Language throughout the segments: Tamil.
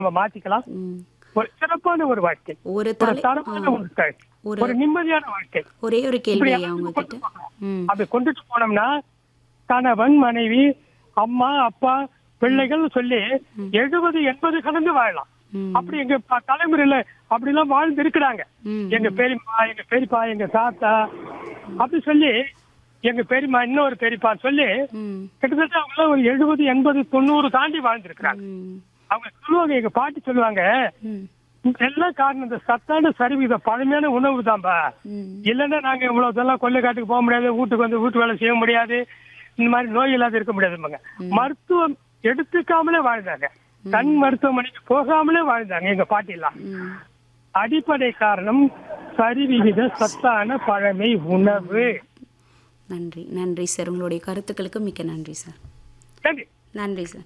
நம்ம மாத்திக்கலாம் ம். ஒரு சிறப்பான ஒரு வாழ்க்கை ஒரு ஒரு தலை தரமான ஆ. ஒரு வாழ்க்கை. ஒரு- ஒரு நிம்மதியான வாழ்க்கை ஒரே ஒரு கேள்வி இப்படி அவங்க எல்லாத்தையும் கிட்ட கொண்டு போகணும். ம் அப்படி கொண்டுட்டு போனோம்னா கணவன் மனைவி அம்மா அப்பா பிள்ளைகள் சொல்லி எழுபது எண்பது கடந்து வாழலாம் ம். அப்படி எங்க ப- தலைமுறையில அப்படி எல்லாம் வாழ்ந்து இருக்கிறாங்க ம். எங்க பெரியம்மா எங்க பெரியப்பா எங்க தாத்தா அப்படி சொல்லி எங்க பெரியம்மா இன்னொரு பெரியப்பா சொல்லி ம் கிட்டத்தட்ட அவங்க எல்லாம் ஒரு எழுபது எண்பது தொண்ணூறு தாண்டி வாழ்ந்திருக்கிறாங்க ம் அவங்க சொல்லுவாங்க எங்க பாட்டி சொல்லுவாங்க ம் எல்லாம் காரணம் இந்த சத்தான சரிவித பழமையான உணவு தான்பா ம் இல்லைன்னா நாங்க இவ்வளவு இதெல்லாம் கொள்ளை காட்டுக்கு போக முடியாது வீட்டுக்கு வந்து வீட்டு வேலை செய்ய முடியாது இந்த மாதிரி நோய் இல்லாத இருக்க முடியாதுங்க மருத்துவம் எடுத்துக்காமலே வாழ்ந்தாங்க கண் மருத்துவமனைக்கு போகாமலே வாழ்ந்தாங்க எங்க பாட்டி எல்லாம் ம் அடிப்படை காரணம் சரிவிகித சத்தான பழமை உணவு நன்றி நன்றி சார் உங்களுடைய கருத்துக்களுக்கு மிக்க நன்றி சார் நன்றி நன்றி சார்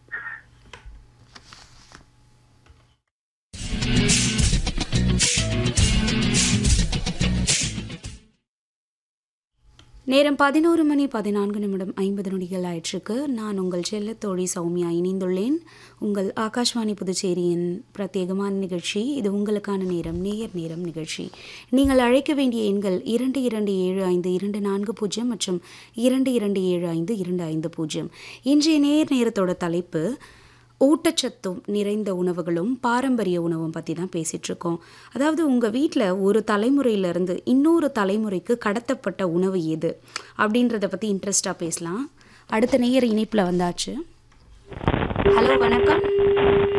நேரம் பதினோரு மணி பதினான்கு நிமிடம் ஐம்பது நொடிகள் ஆயிற்றுக்கு நான் உங்கள் செல்ல தோழி சௌமியா இணைந்துள்ளேன் உங்கள் ஆகாஷ்வாணி புதுச்சேரியின் பிரத்யேகமான நிகழ்ச்சி இது உங்களுக்கான நேரம் நேயர் நேரம் நிகழ்ச்சி நீங்கள் அழைக்க வேண்டிய எண்கள் இரண்டு இரண்டு ஏழு ஐந்து இரண்டு நான்கு பூஜ்ஜியம் மற்றும் இரண்டு இரண்டு ஏழு ஐந்து இரண்டு ஐந்து பூஜ்ஜியம் இன்றைய நேர் நேரத்தோட தலைப்பு ஊட்டச்சத்தும் நிறைந்த உணவுகளும் பாரம்பரிய உணவும் பற்றி தான் பேசிகிட்டு இருக்கோம் அதாவது உங்கள் வீட்டில் ஒரு தலைமுறையிலேருந்து இன்னொரு தலைமுறைக்கு கடத்தப்பட்ட உணவு எது அப்படின்றத பற்றி இன்ட்ரெஸ்டாக பேசலாம் அடுத்த நேயர் இணைப்பில் வந்தாச்சு ஹலோ வணக்கம்